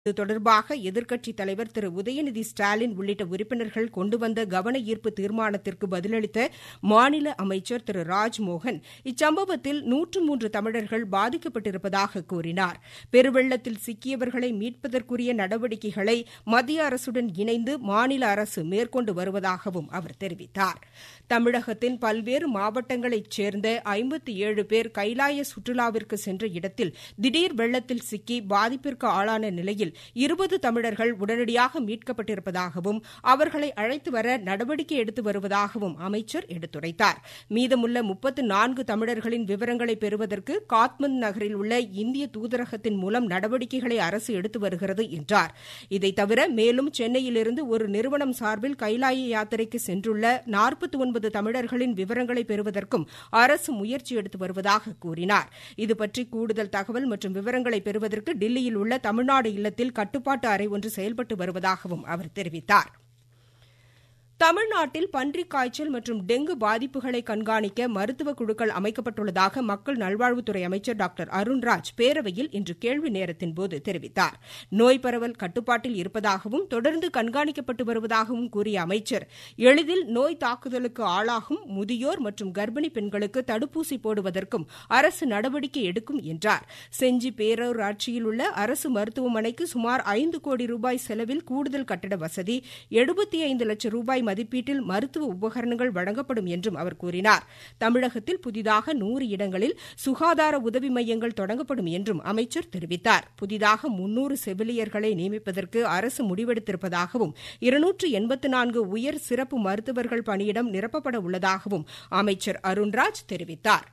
இது தொடர்பாக எதிர்க்கட்சித் தலைவர் திரு உதயநிதி ஸ்டாலின் உள்ளிட்ட உறுப்பினர்கள் கொண்டு வந்த கவன ஈர்ப்பு தீர்மானத்திற்கு பதிலளித்த மாநில அமைச்சர் திரு ராஜ்மோகன் இச்சம்பவத்தில் நூற்று மூன்று தமிழர்கள் பாதிக்கப்பட்டிருப்பதாக கூறினார் பெருவெள்ளத்தில் சிக்கியவர்களை மீட்பதற்குரிய நடவடிக்கைகளை மத்திய அரசுடன் இணைந்து மாநில அரசு மேற்கொண்டு வருவதாகவும் அவர் தெரிவித்தார் தமிழகத்தின் பல்வேறு மாவட்டங்களைச் சேர்ந்த ஐம்பத்தி ஏழு பேர் கைலாய சுற்றுலாவிற்கு சென்ற இடத்தில் திடீர் வெள்ளத்தில் சிக்கி பாதிப்பிற்கு ஆளான நிலையில் இருபது தமிழர்கள் உடனடியாக மீட்கப்பட்டிருப்பதாகவும் அவர்களை அழைத்து வர நடவடிக்கை எடுத்து வருவதாகவும் அமைச்சர் எடுத்துரைத்தார் மீதமுள்ள முப்பத்து நான்கு தமிழர்களின் விவரங்களை பெறுவதற்கு காத்மண்ட் நகரில் உள்ள இந்திய தூதரகத்தின் மூலம் நடவடிக்கைகளை அரசு எடுத்து வருகிறது என்றார் இதைத் தவிர மேலும் சென்னையிலிருந்து ஒரு நிறுவனம் சார்பில் கைலாய யாத்திரைக்கு சென்றுள்ள நாற்பத்தி ஒன்பது தமிழர்களின் விவரங்களை பெறுவதற்கும் அரசு முயற்சி எடுத்து வருவதாக கூறினார் இதுபற்றி கூடுதல் தகவல் மற்றும் விவரங்களை பெறுவதற்கு தில்லியில் உள்ள தமிழ்நாடு இல்லத்தில் கட்டுப்பாட்டு அறை ஒன்று செயல்பட்டு வருவதாகவும் அவர் தெரிவித்தார் தமிழ்நாட்டில் பன்றிக் காய்ச்சல் மற்றும் டெங்கு பாதிப்புகளை கண்காணிக்க மருத்துவக் குழுக்கள் அமைக்கப்பட்டுள்ளதாக மக்கள் நல்வாழ்வுத்துறை அமைச்சர் டாக்டர் அருண்ராஜ் பேரவையில் இன்று கேள்வி நேரத்தின்போது தெரிவித்தார் நோய் பரவல் கட்டுப்பாட்டில் இருப்பதாகவும் தொடர்ந்து கண்காணிக்கப்பட்டு வருவதாகவும் கூறிய அமைச்சர் எளிதில் நோய் தாக்குதலுக்கு ஆளாகும் முதியோர் மற்றும் கர்ப்பிணி பெண்களுக்கு தடுப்பூசி போடுவதற்கும் அரசு நடவடிக்கை எடுக்கும் என்றார் செஞ்சி பேரூராட்சியில் உள்ள அரசு மருத்துவமனைக்கு சுமார் ஐந்து கோடி ரூபாய் செலவில் கூடுதல் கட்டட வசதி எழுபத்தி ஐந்து லட்சம் ரூபாய் மதிப்பீட்டில் மருத்துவ உபகரணங்கள் வழங்கப்படும் என்றும் அவர் கூறினார் தமிழகத்தில் புதிதாக நூறு இடங்களில் சுகாதார உதவி மையங்கள் தொடங்கப்படும் என்றும் அமைச்சர் தெரிவித்தார் புதிதாக முன்னூறு செவிலியர்களை நியமிப்பதற்கு அரசு முடிவெடுத்திருப்பதாகவும் இருநூற்று எண்பத்து நான்கு உயர் சிறப்பு மருத்துவர்கள் பணியிடம் நிரப்பப்பட உள்ளதாகவும் அமைச்சர் அருண்ராஜ் தெரிவித்தார்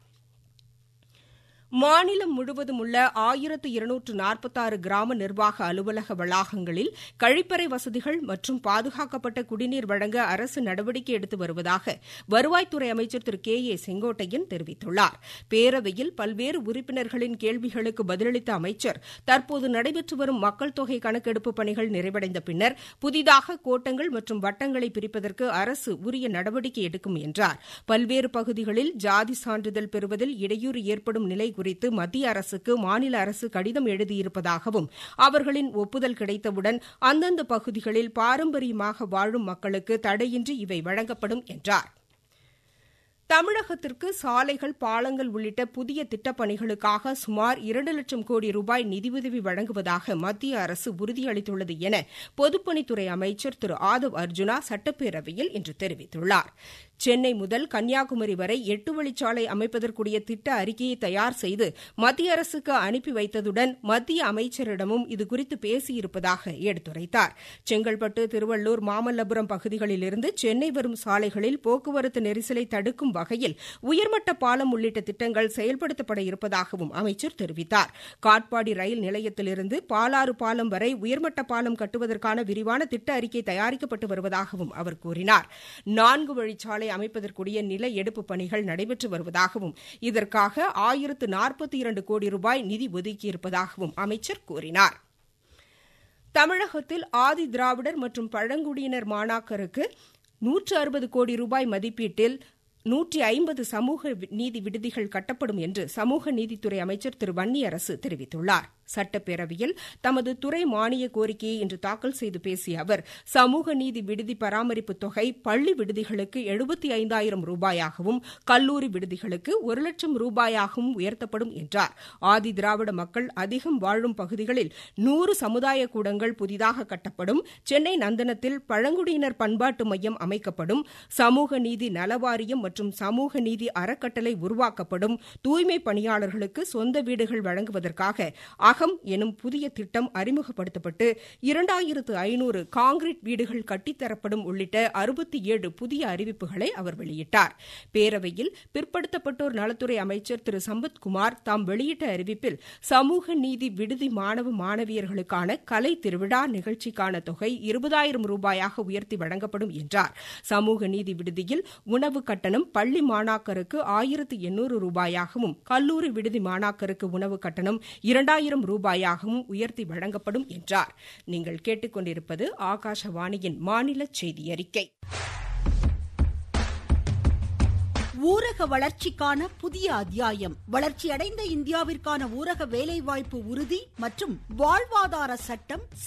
மாநிலம் முழுவதும் உள்ள ஆயிரத்து இருநூற்று நாற்பத்தாறு கிராம நிர்வாக அலுவலக வளாகங்களில் கழிப்பறை வசதிகள் மற்றும் பாதுகாக்கப்பட்ட குடிநீர் வழங்க அரசு நடவடிக்கை எடுத்து வருவதாக வருவாய்த்துறை அமைச்சர் திரு கே ஏ செங்கோட்டையன் தெரிவித்துள்ளார் பேரவையில் பல்வேறு உறுப்பினர்களின் கேள்விகளுக்கு பதிலளித்த அமைச்சர் தற்போது நடைபெற்று வரும் மக்கள் தொகை கணக்கெடுப்பு பணிகள் நிறைவடைந்த பின்னர் புதிதாக கோட்டங்கள் மற்றும் வட்டங்களை பிரிப்பதற்கு அரசு உரிய நடவடிக்கை எடுக்கும் என்றார் பல்வேறு பகுதிகளில் ஜாதி சான்றிதழ் பெறுவதில் இடையூறு ஏற்படும் நிலை குறித்து மத்திய அரசுக்கு மாநில அரசு கடிதம் எழுதியிருப்பதாகவும் அவர்களின் ஒப்புதல் கிடைத்தவுடன் அந்தந்த பகுதிகளில் பாரம்பரியமாக வாழும் மக்களுக்கு தடையின்றி இவை வழங்கப்படும் என்றார் தமிழகத்திற்கு சாலைகள் பாலங்கள் உள்ளிட்ட புதிய திட்டப்பணிகளுக்காக சுமார் இரண்டு லட்சம் கோடி ரூபாய் நிதியுதவி வழங்குவதாக மத்திய அரசு உறுதியளித்துள்ளது என பொதுப்பணித்துறை அமைச்சர் திரு ஆதவ் அர்ஜுனா சட்டப்பேரவையில் இன்று தெரிவித்துள்ளார் சென்னை முதல் கன்னியாகுமரி வரை எட்டு வழிச்சாலை அமைப்பதற்குரிய திட்ட அறிக்கையை தயார் செய்து மத்திய அரசுக்கு அனுப்பி வைத்ததுடன் மத்திய அமைச்சரிடமும் இதுகுறித்து பேசியிருப்பதாக எடுத்துரைத்தார் செங்கல்பட்டு திருவள்ளூர் மாமல்லபுரம் பகுதிகளிலிருந்து சென்னை வரும் சாலைகளில் போக்குவரத்து நெரிசலை தடுக்கும் வகையில் உயர்மட்ட பாலம் உள்ளிட்ட திட்டங்கள் செயல்படுத்தப்பட இருப்பதாகவும் அமைச்சர் தெரிவித்தார் காட்பாடி ரயில் நிலையத்திலிருந்து பாலாறு பாலம் வரை உயர்மட்ட பாலம் கட்டுவதற்கான விரிவான திட்ட அறிக்கை தயாரிக்கப்பட்டு வருவதாகவும் அவர் கூறினார் நான்கு வழிச்சாலை அமைப்பதற்குரிய நில எடுப்பு பணிகள் நடைபெற்று வருவதாகவும் இதற்காக ஆயிரத்து நாற்பத்தி இரண்டு கோடி ரூபாய் நிதி ஒதுக்கியிருப்பதாகவும் அமைச்சர் கூறினார் தமிழகத்தில் ஆதி திராவிடர் மற்றும் பழங்குடியினர் மாணாக்கருக்கு நூற்று அறுபது கோடி ரூபாய் மதிப்பீட்டில் நூற்றி ஐம்பது சமூக நீதி விடுதிகள் கட்டப்படும் என்று சமூக நீதித்துறை அமைச்சர் திரு வன்னியரசு தெரிவித்துள்ளார் சட்டப்பேரவையில் தமது துறை மானிய கோரிக்கையை இன்று தாக்கல் செய்து பேசிய அவர் சமூக நீதி விடுதி பராமரிப்பு தொகை பள்ளி விடுதிகளுக்கு எழுபத்தி ஐந்தாயிரம் ரூபாயாகவும் கல்லூரி விடுதிகளுக்கு ஒரு லட்சம் ரூபாயாகவும் உயர்த்தப்படும் என்றார் ஆதி திராவிட மக்கள் அதிகம் வாழும் பகுதிகளில் நூறு சமுதாய கூடங்கள் புதிதாக கட்டப்படும் சென்னை நந்தனத்தில் பழங்குடியினர் பண்பாட்டு மையம் அமைக்கப்படும் சமூக நீதி நலவாரியம் மற்றும் சமூக நீதி அறக்கட்டளை உருவாக்கப்படும் தூய்மை பணியாளர்களுக்கு சொந்த வீடுகள் வழங்குவதற்காக அகம் எனும் புதிய திட்டம் அறிமுகப்படுத்தப்பட்டு இரண்டாயிரத்து ஐநூறு காங்கிரீட் வீடுகள் கட்டித்தரப்படும் உள்ளிட்ட அறுபத்தி ஏழு புதிய அறிவிப்புகளை அவர் வெளியிட்டார் பேரவையில் பிற்படுத்தப்பட்டோர் நலத்துறை அமைச்சர் திரு சம்பத்குமார் தாம் வெளியிட்ட அறிவிப்பில் சமூக நீதி விடுதி மாணவ மாணவியர்களுக்கான கலை திருவிழா நிகழ்ச்சிக்கான தொகை இருபதாயிரம் ரூபாயாக உயர்த்தி வழங்கப்படும் என்றார் சமூக நீதி விடுதியில் உணவு கட்டணம் பள்ளி மாணாக்கருக்கு ஆயிரத்து எண்ணூறு ரூபாயாகவும் கல்லூரி விடுதி மாணாக்கருக்கு உணவு கட்டணம் இரண்டாயிரம் ரூபாயாகவும் உயர்த்தி வழங்கப்படும் என்றார் நீங்கள் கேட்டுக்கொண்டிருப்பது ஆகாஷவாணியின் மாநில செய்தி அறிக்கை ஊரக வளர்ச்சிக்கான புதிய அத்தியாயம் வளர்ச்சியடைந்த இந்தியாவிற்கான ஊரக வேலைவாய்ப்பு உறுதி மற்றும் வாழ்வாதார சட்டம்